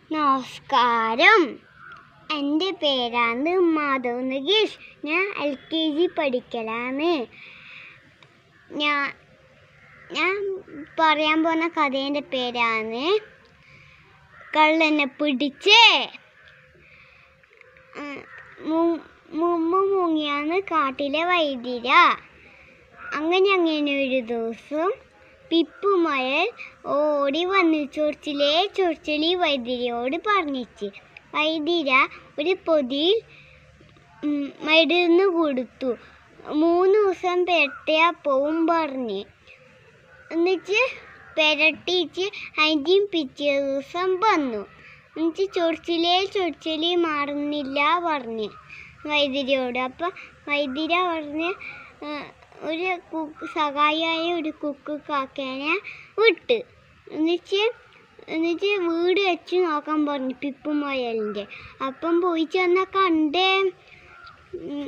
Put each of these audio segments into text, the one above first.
നമസ്കാരം എൻ്റെ പേരാണ് മാധവ് നഗേഷ് ഞാൻ എൽ കെ ജി പഠിക്കലാണ് ഞാൻ ഞാൻ പറയാൻ പോകുന്ന കഥേൻ്റെ പേരാണ് കള്ളനെ പിടിച്ച് ഉം, മു- മുമ്പ് മുങ്ങിയാന്ന് കാട്ടിലെ വൈദ്യര അങ്ങനെ അങ്ങനെ ഒരു ദിവസം പിപ്പുമയൽ ഓടി വന്നു ചൊറിച്ചിലേ ചൊറിച്ചിലി വൈദ്യരോട് പറഞ്ഞിച്ച് വൈദ്യര ഒരു പൊതിയിൽ ഉം, മരുന്ന് കൊടുത്തു മൂന്ന് ദിവസം പെരട്ടിയാ പോവും പറഞ്ഞ് എന്നിട്ട് പെരട്ടിച്ച് അതിൻ്റെയും പിറ്റേ ദിവസം വന്നു എന്നിട്ട് ചൊറിച്ചിലേ ചൊറിച്ചിലി മാറുന്നില്ല പറഞ്ഞ് വൈദ്യരോട് അപ്പം വൈദ്യര പറഞ്ഞ് ആ, ഒരു കുക്ക് സഹായിയായ ഒരു കുക്ക് കാക്കേനെ വിട്ട് എന്നിട്ട് എന്നിട്ട് വീട് വെച്ച് നോക്കാൻ പറഞ്ഞു പിപ്പുമോയലിൻ്റെ അപ്പം പോയി ചെന്നാൽ കണ്ടേ ഉം,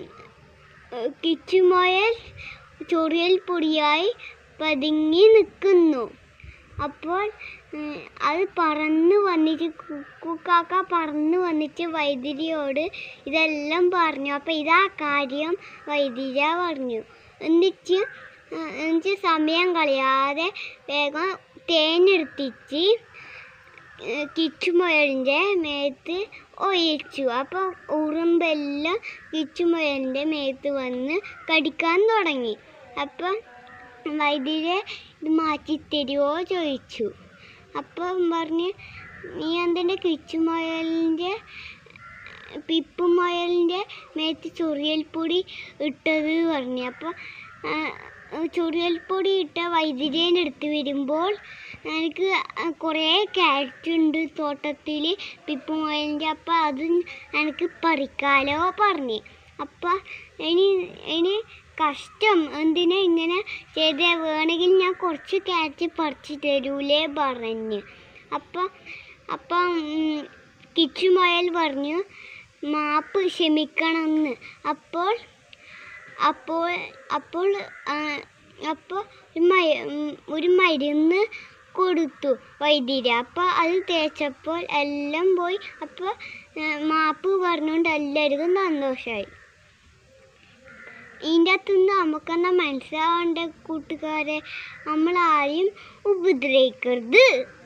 കിച്ചുമോയൽ ചൊറിയൽ പൊടിയായി പതുങ്ങി നിൽക്കുന്നു അപ്പോൾ ഉം, അത് പറന്ന് വന്നിട്ട് കുക്കാക്ക പറന്ന് വന്നിട്ട് വൈദ്യരിയോട് ഇതെല്ലാം പറഞ്ഞു അപ്പോൾ ഇതാ കാര്യം വൈദ്യര പറഞ്ഞു എന്നിട്ട് ആ, എന്നിട്ട് സമയം കളയാതെ വേഗം തേനെടുത്തിച്ച് കിച്ചുമുയലിൻ്റെ മേത്ത് ഒഴിച്ചു അപ്പോൾ ഉറുമ്പെല്ലാം കിച്ചുമുയലിൻ്റെ മേത്ത് വന്ന് കടിക്കാൻ തുടങ്ങി അപ്പം വൈദ്യരെ ഇത് മാറ്റി തരുമോ ചോദിച്ചു അപ്പം പറഞ്ഞ് നീ എന്തിൻ്റെ കിച്ചുമുയലിൻ്റെ പിപ്പുമുയലിൻ്റെ മേത്ത് ചൊറിയൽപ്പൊടി ഇട്ടത് പറഞ്ഞു അപ്പോൾ ചൊറിയൽപ്പൊടി ഇട്ട വൈദ്യുതിയുടെ അടുത്ത് വരുമ്പോൾ എനിക്ക് കുറേ ക്യാരറ്റ് ഉണ്ട് തോട്ടത്തിൽ പിപ്പുമുയലിൻ്റെ അപ്പം അത് എനിക്ക് പറിക്കാലോ പറഞ്ഞു അപ്പം ഇനി ഇനി കഷ്ടം എന്തിനാ ഇങ്ങനെ ചെയ്തേ വേണമെങ്കിൽ ഞാൻ കുറച്ച് ക്യാരറ്റ് പറിച്ച് തരൂലേ പറഞ്ഞ് അപ്പം അപ്പം ഉം, കിച്ചുമുയൽ പറഞ്ഞു മാപ്പ് ക്ഷമിക്കണമെന്ന് അപ്പോൾ അപ്പോൾ അപ്പോൾ ആ, അപ്പോൾ ഒരു മയ- ഉം, ഒരു മരുന്ന് കൊടുത്തു വൈദ്യര് അപ്പോൾ അത് തേച്ചപ്പോൾ എല്ലാം പോയി അപ്പോൾ ആ, മാപ്പ് പറഞ്ഞുകൊണ്ട് എല്ലാവർക്കും സന്തോഷമായി ഇതിൻ്റെ അകത്തുനിന്ന് നമുക്കെന്നാ മനസ്സിലാവേണ്ട കൂട്ടുകാരെ നമ്മൾ ആരെയും ഉപദ്രവിക്കരുത്